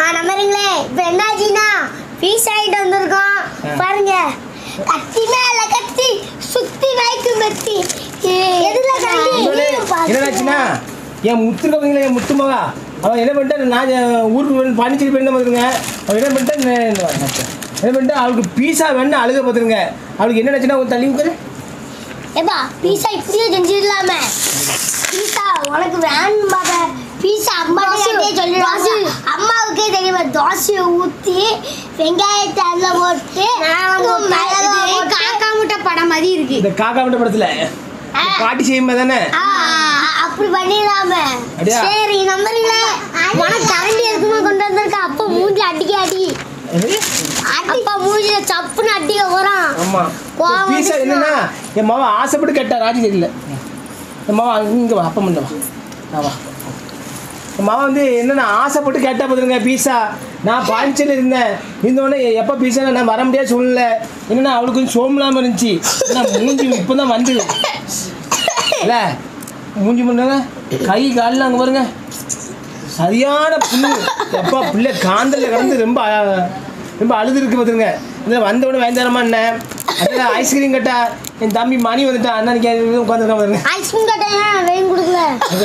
நம்புறீங்களே இப்போ என்னாச்சுன்னா பீஸ் ஆகிட்டு வந்திருக்கோம் ஆ. பாருங்க கத்தி மேல கத்தி சுத்தி வைக்கும் கத்தி எதுல கத்தி சொல்லு. என்னடாச்சுன்னா என் முத்து பார்த்தீங்களா என் முத்து மகா அவன் என்ன பண்ணிட்டான் நான் என் ஊருக்கு வந்து பாண்டிச்சேரி போயிருந்தேன் பார்த்துருங்க அவன் என்ன பண்ணிட்டான் இந்த- இந்த வா, நான் சொல்றேன். என்ன பண்ணிட்டான் அவளுக்கு பீஸா வேணும் அழுக பார்த்துருங்க அவளுக்கு என்ன நினச்சுன்னா ஒரு தள்ளி உட்காரு ஏப்பா பீஸா இப்படியே செஞ்சிடலாமே பீஸா உனக்கு வேணும் பாப்பா பீஸா அம்மா சொல்லிடுவாங்க அம்மாவுக்கே தெரியுமா தோசையை ஊற்றி வெங்காயத்தை அதில் போட்டு மிளகா போட்டு- காக்கா முட்டை படம் மாதிரி இருக்கு இந்த காக்கா விட்ட படத்தில் ஆ. பாட்டி செய்யுமா தானே ஆ, அப்படி பண்ணிடலாமே அப்படியா? சரி நம்பரில உனக்கு கரண்டி இருக்குமா கொண்டு வந்திருக்க அப்பா மூஞ்சி அடிக்க அடி அப்பா மூஞ்சில சப்புன்னு அடிக்க போறான் ஆமா கோவம் பீஸா வந்துச்சுன்னா? என்னன்னா என் மாவன் ஆசைப்பட்டு கேட்டா ராஜி தெரியல என் மாவன் இங்கே வா அப்பா பண்ண வா நான் வா என் மாவன் வந்து என்னன்னா ஆசைப்பட்டு கேட்டா பார்த்துருங்க பீஸா நான் பாண்டிச்சேரியில் இருந்தேன் இருந்தோடனே எப்போ பீஸா நான் வர முடியாத சூழ்நிலை என்னன்னா அவளுக்கு கொஞ்சம் சோம்பலாமல் இருந்துச்சு நான் மூஞ்சி இப்போ தான் வந்து இல்ல மூஞ்சி பண்ணுங்க கை காலில் அங்கே பாருங்க சரியான புண்ணு எப்பா பிள்ளை காந்தலில் கடந்து ரொம்ப அ- ரொம்ப அழுது இருக்கு பார்த்துருங்க இதில் வந்தவொடனே வேந்தாரமா என்ன அதில் ஐஸ்கிரீம் கட்டா என் தம்பி மணி வந்துட்டான் அண்ணா நிற்க உட்காந்துருக்கான் பாருங்க ஐஸ்கிரீம் கட்டையெல்லாம் வெயின் கொடுக்கல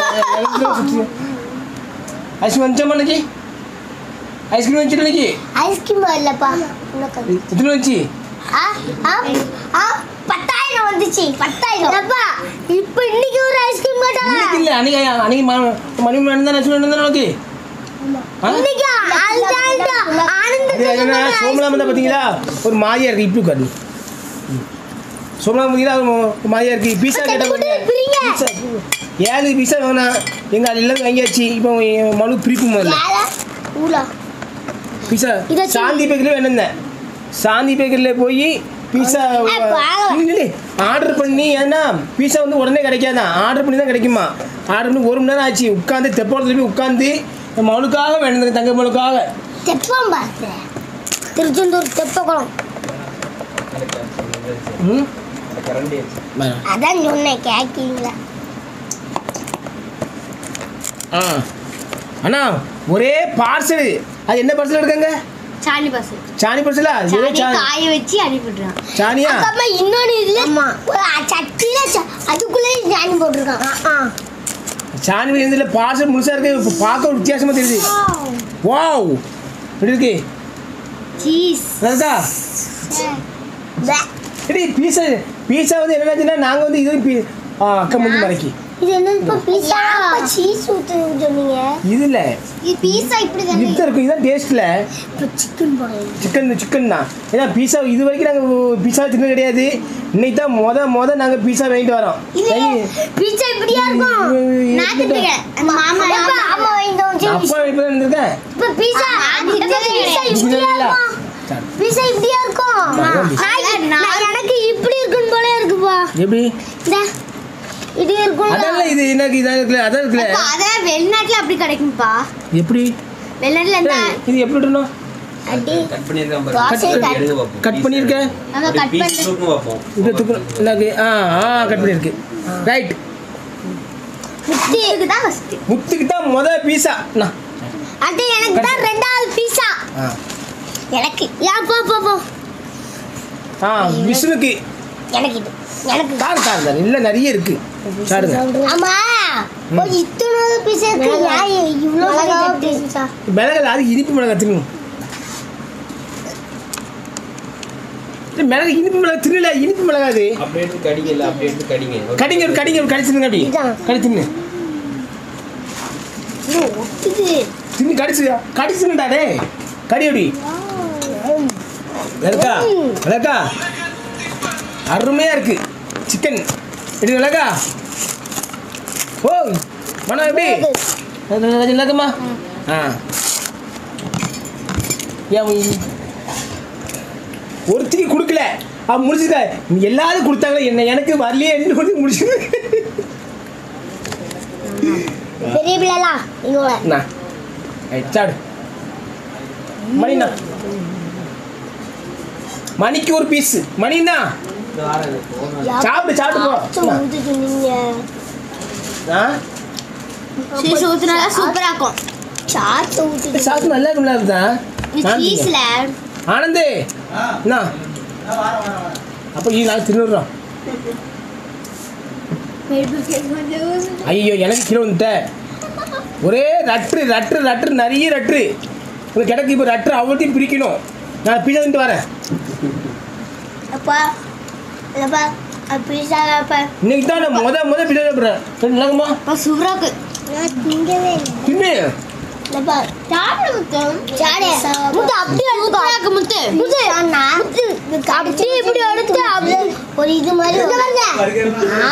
ஐஸ்கிரீம் வந்துச்சா அன்னைக்கு ஐஸ்கிரீம் வந்துச்சு அன்னைக்கு ஐஸ்கிரீம் இல்லப்பா உனக்கு எத்தனை வந்துச்சு ஆ, ஆ, ஆ, பத்தாயிரம் வந்துச்சு பத்தாயிரம் அப்பா இப்போ இன்னைக்கு ஒரு ஐஸ்கிரீம் இன்னைக்கு கட்டாங்க இல்லை அன்னைக்கு அன்னைக்கு ம- மணி மணி தான் நடந்தானே உனக்கு ஆ இன்னைக்கு அதுதான் அது ஆனந்த என்னன்னா சோமலாம் இருந்தால் பார்த்தீங்களா ஒரு மாதிரியா இருக்கு இப்படி உட்காரு சோமலாம் பார்த்தீங்களா ஒரு மாதிரியா இருக்கு பீஸா கேட்ட கொடு, பிரிங்க. பீஸா ஏழு பீஸா வேணாம் எங்கள் எல்லாம் வாங்கியாச்சு இப்போ மனு பிரிப்பு முதல்ல ஊலா பீஸா இதை வச்சு- சாந்தி பேக்கரியில் வேணுந்தேன் சாந்தி பேக்கரியில் போய் பீஸா வாங்க. ஆர்டர் பண்ணி ஏன்னா பீஸா வந்து உடனே கிடைக்காதான் ஆர்டர் பண்ணி தான் கிடைக்குமா ஆர்டர் பண்ணி ஒரு மணி நேரம் ஆச்சு உட்காந்து தெப்போடத்துல போய் உட்காந்து என் மனுக்காக வேணுங்க தங்க மனுக்காக தெப்பம் பார்த்து திருச்செந்தூர் தெப்பக்குளம் ம் அதான் சொன்னேன் கேட்கீங்களா ஆ அண்ணா ஒரே பார்சல் அது என்ன பார்சல் எடுக்காங்க சாணி பஸ் சாணி பார்சலா ஏதோ சாணி சா- காய வச்சு அனுப்பிடுறான் சாணியா அப்புறமா இன்னொன்று இதுல ஒரு சட்டியில ச- அதுக்குள்ளே ஜாயின் போட்டிருக்கான் ஆ, ஆ. சாணி இதில் பார்சல் முழுசாக இருக்கு இப்போ பார்க்க ஒரு வித்தியாசமாக தெரியுது வாவ் எப்படி இருக்கு சீஸ் நல்லா பே. எடி பீஸா பீஸா வந்து என்னச்சுன்னா நாங்கள் வந்து இது பீ ஆ அக்கா முந்தி மறைக்கி இது என்ன இப்போ பீஸா சீஸ் ஊத்து சொன்னீங்க இது இல்லை இது பீஸா இப்படி இதுதான் இருக்கும் இதுதான் டேஸ்ட்டில் இப்போ சிக்கன் போடுறேன் சிக்கன் சிக்கன் தான் ஏன்னா பீஸா இது வரைக்கும் நாங்கள் பீஸா தின்னு கிடையாது இன்னைக்கு தான் மொத மொத நாங்கள் பீஸா வாங்கிட்டு வரோம் இது வாங்கி பீஸா இப்படியா இருக்கும் நான் திட்டுறேன் அந்த மாமா அப்பா, அம்மா வாங்கிட்டு வந்து அப்பா இப்போ தான் இருந்திருக்கேன் இப்போ பீஸா நான் இப்போ திட்டவே பீஸா கிடையாது. இப்படியா இல்ல. இருக்கும் சரி. பீஸா இப்படியா இருக்கும் அதான் பீஸா. நான் நான் எனக்கு இப்படி இருக்கும் போல இருக்குப்பா எப்படி இந்த இது இருக்கும் அதெல்லாம் இது எனக்கு இதாக இருக்குல்ல அதான் இருக்குல்ல அப்பா, அதான் வெளிநாட்டுல அப்படி கிடைக்கும்ப்பா எப்படி வெளிநாட்டுல இருந்தா ஏய், இது எப்படி விடணும் அடி கட் பண்ணியிருக்கான் தோசை பாரு கட் எடுங்க பார்ப்போம் கட் பண்ணியிருக்கேன் நம்ம கட் பீஸ் பண்ணி தூக்கம் பார்ப்போம் இது தூக்கணும் எனக்கு ஆ ஆ கட் பண்ணியிருக்கு ரைட் முத்துக்கு தான் ஃபர்ஸ்ட் முத்துக்கு தான் முத பீஸா அண்ணா அது எனக்கு தான் ரெண்டாவது பீஸா ஆ எனக்கு யா போ போ போ ஆ விஷ்ணுக்கு எனக்கு இது எனக்கு இது. கார் கார் தான் இல்லை நிறைய இருக்கு சாடுங்க ஆமா ஒரு இத்தனை பீஸ் இருக்கு யார் இவ்வளோ பீஸா மிளகு அது இனிப்பு மிளகா தின்னு இல்லை மிளகு இனிப்பு மிளகா தின்னல இனிப்பு மிளகா அது அப்படியே எடுத்து கடிங்க இல்லை அப்படியே எடுத்து கடிங்க கடிங்க ஒரு கடிங்க ஒரு கடிச்சிருங்க அப்படி இதான். கடி தின்னு இது ஒட்டுது தின்னு கடிச்சு கடிச்சுடா டே கடி அப்படி விளக்கா விளக்கா அருமையா இருக்கு சிக்கன் எப்படி விளக்கா ஓ மனம் எப்படி இல்லாதம்மா ஆ ஏன் உய்- ஒருத்திக்கு கொடுக்கல அவன் முடிச்சுக்க நீ எல்லாரும் கொடுத்தாங்க என்ன எனக்கு வரலையே என்று கொடுத்து முடிச்சு பெரிய பிள்ளைலா இவங்கள அண்ணா ரைட் சாடு மணிண்ணா மணிக்கு ஒரு பீஸ் மணிண்ணா சாப்பிடு சாப்பிட்டு போ ஊத்து சொன்னீங்க ஆ சீஸ் ஊத்துனா சூப்பரா இருக்கும் சாச்சு ஊத்தி சாஸ் நல்லா இருக்கும்ல இருக்குதா சீஸ்ல ஆனந்தே என்ன அப்போ ஈ நாள் தின்னுடுறோம் ஐயோ எனக்கு கிலோ வந்துட்ட ஒரே ரட்ரு ரட்ரு ரட்ரு நிறைய ரட்ரு உனக்கு கிடக்கு இப்போ ரட்ரு அவ்வளோத்தையும் பிரிக்கணும் நான் பீஸா தின்ட்டு வரேன் அப்பா அப்பா பீஸா அப்பா இன்னைக்கு தான் நான் முத முத பீஸா சாப்பிட்றேன் சரி நல்லாக்குமா சூப்பராக்கு நான் திங்கவே இல்லை தின்னு அப்பா சாப்பிட முத்தம் சாடே முத்து அப்படியே எடுத்துக்கோ முத்து முத்து முத்து அப்படியே இப்படி எடுத்து அப்படியே ஒரு இது மாதிரி பாருங்க ஆ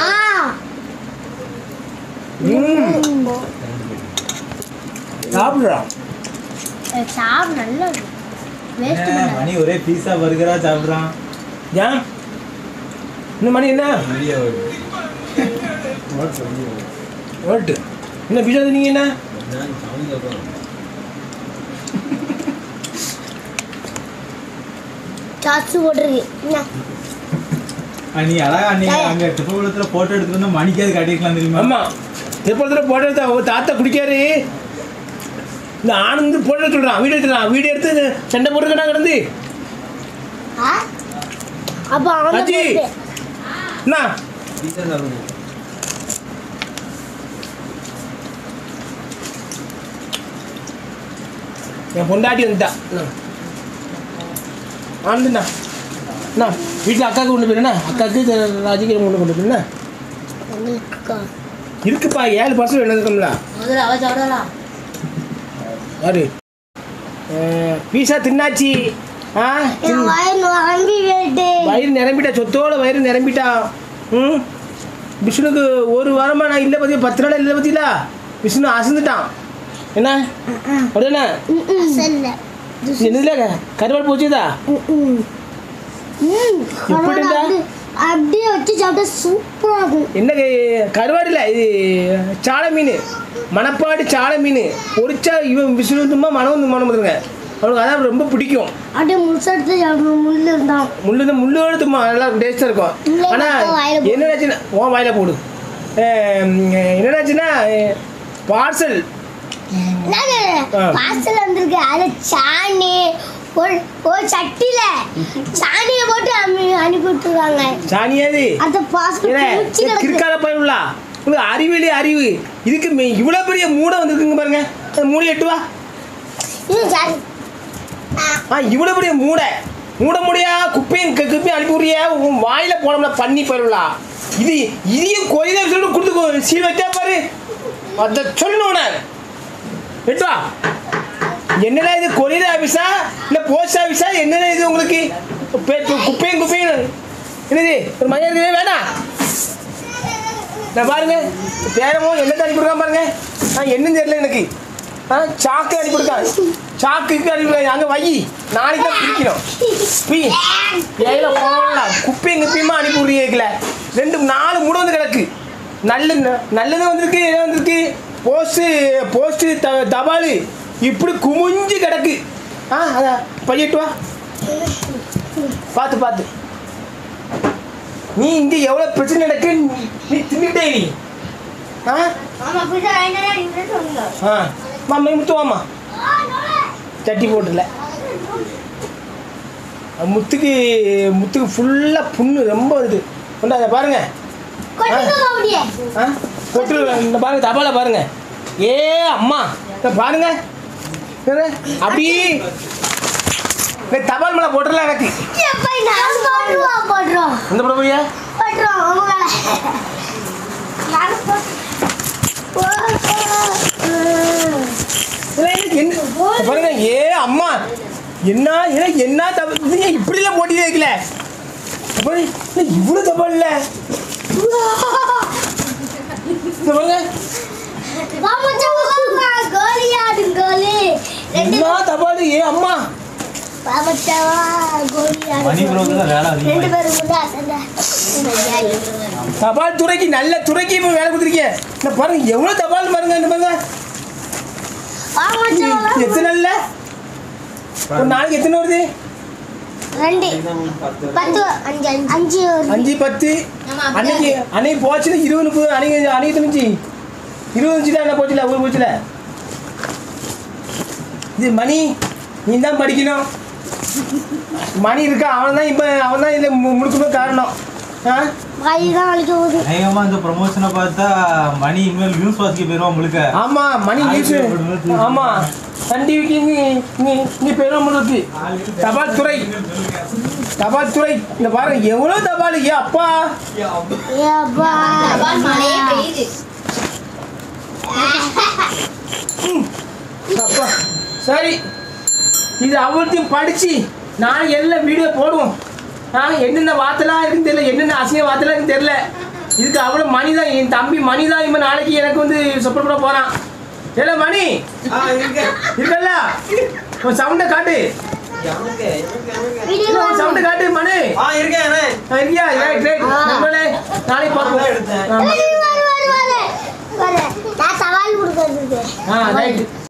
ம் சாப்பிட்றான் சாப்பிட நல்லா இருக்கு வேஸ்ட் என்ன, மணி ஒரே பீஸா பர்கரா சாப்பிடுறான் ஏன் இந்த மணி என்ன வீடியோ ஓட்டு என்ன பீஸா தின்னீங்க என்ன நான் சாமி சொல்றேன் சாச்சு போட்டிருக்கு என்ன? நீ அழகா நீ அங்க திருப்பகுளத்துல போட்டோ எடுத்துட்டு வந்தா மணிக்காது காட்டிருக்கலாம் தெரியுமா ஆமாம் திருப்பத்தில் போட்டோ எடுத்தா உங்க தாத்தா குடிக்காரு இந்த ஆனந்து போட்டோ சொல்கிறான் வீடியோ எடுத்துறான் வீடியோ எடுத்து சண்டை போட்டுக்கிட்டா கிடந்து ஆ? அப்ப அவன் அஜி. போட்டு. என்ன பீஸா சாப்பிடுங்க என் பொண்டாட்டி வந்துட்டா என்ன? ஆனந்துண்ணா அண்ணா வீட்டில் அக்காவுக்கு கொண்டு போயிருண்ணா அக்காவுக்கு ராஜிக்கு கொண்டு கொண்டு போயிருண்ணா உங்களுக்கா? இருக்குப்பா ஏழு பர்சன்ட் என்ன இருக்கும்ல முதல்ல அவ சாப்பிடலாம் யாரு பீஸா தின்னாச்சு ஆ என் வயிறு வாங்கி கேட்டு வயிறு நிரம்பிட்டா சொத்தோட வயிறு நிரம்பிட்டா ம் விஷ்ணுக்கு ஒரு வாரமாக நான் இல்லை பற்றி பத்து நாள் இல்லை பற்றிலா விஷ்ணு அசந்துட்டான் என்ன அப்படின்னா சொல்ல என்னதுல கருவாடு போச்சுதா எப்படிடா? அப்படியே வச்சு சாப்பிட்டா சூப்பரா இருக்கும் என்ன கே- கருவாடு இல்லை இது சாலை மீன் மணப்பாடு சாலை மீன் பொரிச்சா இவன் விஷ்ணு சும்மா மனம் வந்து மனம் வந்துருங்க அவனுக்கு அதான் ரொம்ப பிடிக்கும் அப்படியே முழுசெடுத்து சாப்பிடணும் முள்ளு இருந்தான் முள்ளு தான் முள்ளு எடுத்துமா நல்லா டேஸ்ட்டாக இருக்கும் இல்லை, ஆனால் நான் வாயில போடு. என்னடாச்சுன்னா உன் வாயில போடு அஹ் என்னடாச்சுன்னா பார்சல் ஆ. வாசல் வந்திருக்கு அது சாணி ஒரு ஒரு சட்டியில சாணியை போட்டு அம்மி- அனுப்பி விட்டுருக்காங்க சாணியாது அந்த பாஸ்கட் ஏன்னா பூச்சி கிடக்கு கிற்கால பயனுள்ளா உங்களுக்கு அறிவியலே அறிவு இதுக்கு மெ- இவ்வளோ பெரிய மூடை வந்திருக்குங்க பாருங்க அந்த மூடி எட்டு வா இது சாணி ஆ இவ்வளோ பெரிய மூடை மூட முடியா குப்பையும் கு- குப்பையும் அனுப்பி விட்றிய உன் வாயில போனோம்னா பண்ணி போயிடலா இது இதையும் கொய்தா சொல்லிட்டு கொடுத்து சீல் வச்சா பாரு அதை சொல்லணும் உன எட்டு வா என்னடா இது கொரியர் ஆஃபீஸா இல்லை போஸ்ட் ஆஃபீஸா என்னடா இது உங்களுக்கு பே- கு- குப்பையும் குப்பையும் என்னது ஒரு மணி இருக்குது வேணாம் நான் பாருங்க பேரமோ என்ன அனுப்பி கொடுக்காம பாருங்க ஆ என்னன்னு தெரியல எனக்கு ஆ சாக்கு அனுப்பி கொடுக்கான் சாக்குக்கு அனுப்பி கொடுக்காங்க. அங்கே வை நாளைக்கு தான் பிரிக்கணும் பி ஏல போகலாம் குப்பையும் குப்பையுமா அனுப்பி விட்றீங்கள ரெண்டு நாலு மூணு வந்து கிடக்கு நல்ல நல்லது வந்திருக்கு என்ன வந்திருக்கு போஸ்ட்டு போஸ்ட்டு த தபால் இப்படி குமிஞ்சு கிடக்கு ஆ அதான் பையிட்டு வா பார்த்து பார்த்து நீ இங்கே எவ்வளோ பிரச்சனை நடக்கு நீ தின்னுட்டே நீ ஆ ஆமா அப்படிதான் வேணா நீங்க சொல்லுங்க ஆ மாமா முத்து வாமா சட்டி போட்டுல முத்துக்கு முத்துக்கு ஃபுல்லாக புண்ணு ரொம்ப வருது கொண்டா அதை பாருங்க கொட்டுங்க அப்படியே ஆ கொட்டு இந்த பாருங்க தபால பாருங்க ஏ அம்மா இதை பாருங்க என்னது? அப்படியே இந்த தபால் மேலே போட்டுடலாம் எனக்கு எப்ப நான் போடுறோம் போடுறோம் இந்த படம் போய்யா போடுறோம் உங்களை நான் என்ன பாருங்க ஏ அம்மா என்ன ஏன்னா என்ன தபால் இது ஏன் இப்படிலாம் போட்டியே வைக்கல அப்புறம் என்ன இவ்வளோ தபால் இல்லை இந்த பாருங்க கோலி ஆடு கோலி ரெண்டு என்ன தபால் ஏ அம்மா பாபச்சாவா கோலி ஆடு மணி ப்ரோக்கு தான் வேலை ரெண்டு அதிகமாக பேரும் கூட அசந்த தபால் துறைக்கு நல்ல துறைக்கு இப்போ வேலை கொடுத்துருக்கீங்க இந்த பாருங்க எவ்வளோ தபால் பாருங்க இந்த பாருங்க பாபச்சாவா எத்தனை இல்ல ஒரு நாளைக்கு எத்தனை வருது ரெண்டு பத்து பத்து அஞ்சு அஞ்சு அஞ்சு வருது. அஞ்சு பத்து அன்னைக்கு அன்னைக்கு போச்சுன்னா இருபது முப்பது அன்னைக்கு அன்னைக்கு தெரிஞ்சு இருபது வச்சு தான் என்ன போச்சுல ஊர் போச்சுல இது மணி நீ தான் படிக்கணும் மணி இருக்கா அவன் தான் இப்போ அவன் தான் இதில் முழுக்கமே காரணம் ஆ கை தான் வலிக்க போகுது அநேகமா இந்த ப்ரமோஷனை பார்த்தா மணி இனிமேல் நியூஸ் வாசிக்க போயிருவான் முழுக்க ஆமாம் மணி நியூஸு ஆமாம் சன் டிவிக்கு இங்கே இங்கே இங்கே பெருமளுக்கு தபால் துறை தபால் துறை இந்த பாருங்க எவ்வளோ தபால் ஏ அப்பா ஏப்பா தபால் மழையே பெய்யுது அப்பா சரி இது அவ்வளோத்தையும் படித்து நான் எல்லாம் வீடியோ போடுவோம் ஆ என்னென்ன வார்த்தைலாம் இருக்குன்னு தெரியல என்னென்ன அசிங்க வார்த்தைலாம் இருக்குன்னு தெரியல இதுக்கு அவ்வளோ மணி தான் என் தம்பி மணி தான் இப்போ நாளைக்கு எனக்கு வந்து சப்போர்ட் பண்ண போகிறான் ஏல மணி ஆ இருக்க இருக்கல்ல உன் சவுண்டை காட்டு எனக்கு எனக்கு வீடியோ உன் சவுண்டை காட்டு மணி ஆ இருக்கேன் அண்ணே. ஆ, இருக்கியா ரைட் ரைட் நம்மளே நாளைக்கு பார்ப்போம் எடுத்தேன். ஆமா. வரு வரு வரு வரு நான் சவால் கொடுக்கறதுக்கு ஆ ரைட்